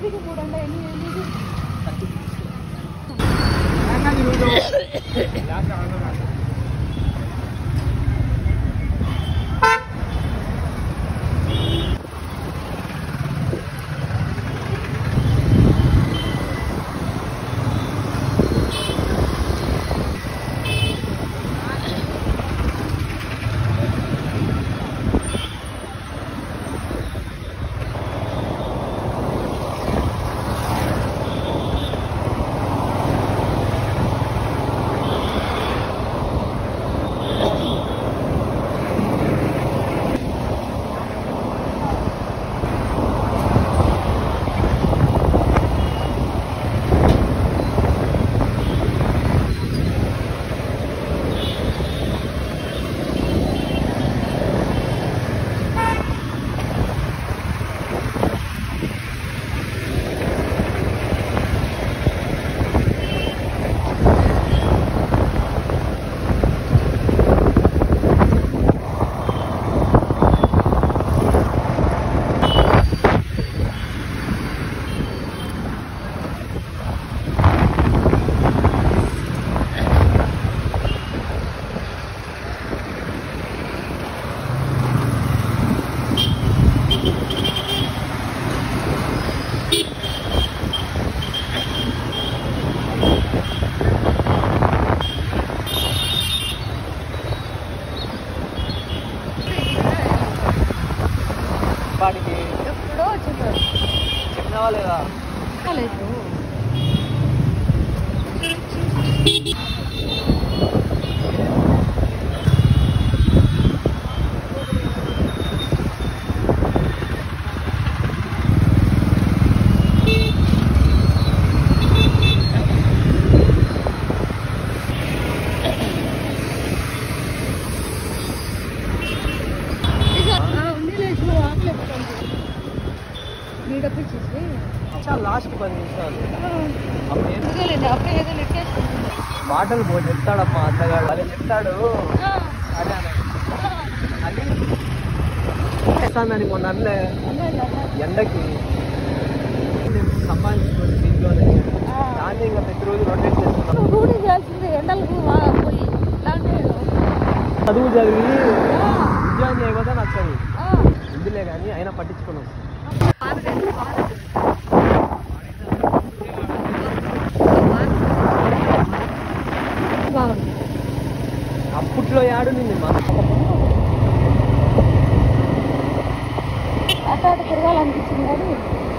పదికి మూడు అంటే ఎన్ని ఎన్ని వాడికి ఎప్పుడో వచ్చింటారు చెప్పినావా లేదా లేదు ఉంది లేదు ఆకలి నీడప్పించేసి చాలా లాస్ట్ పది నిమిషాలు అప్పుడు ఏం ఎందుకులేండి అప్పుడే ఏదో నెట్టేసుకుంటుంది మాటలు పోయి చెప్తాడమ్మా అత్తగాడు అదే చెప్తాడు అదే అదే అది చేస్తానని మొన్న అనలే ఎండకి సంపాదించుకోండి దీంట్లోనే దాన్ని ఇంకా ప్రతిరోజు రొటేట్ చేస్తున్నాం రూఢి చేయాల్సింది ఎండలకు వా- పోయి ఇలాంటి చదువు చదివి ఉద్యోగం చేయకపోతే నచ్చదు ఆ, ఇందులే కానీ అయినా పట్టించుకున్నాం బాగుంది అప్పట్లో యాడు నిన్ను మా అట్ట అట్ట తిరగాలనిపించింది కానీ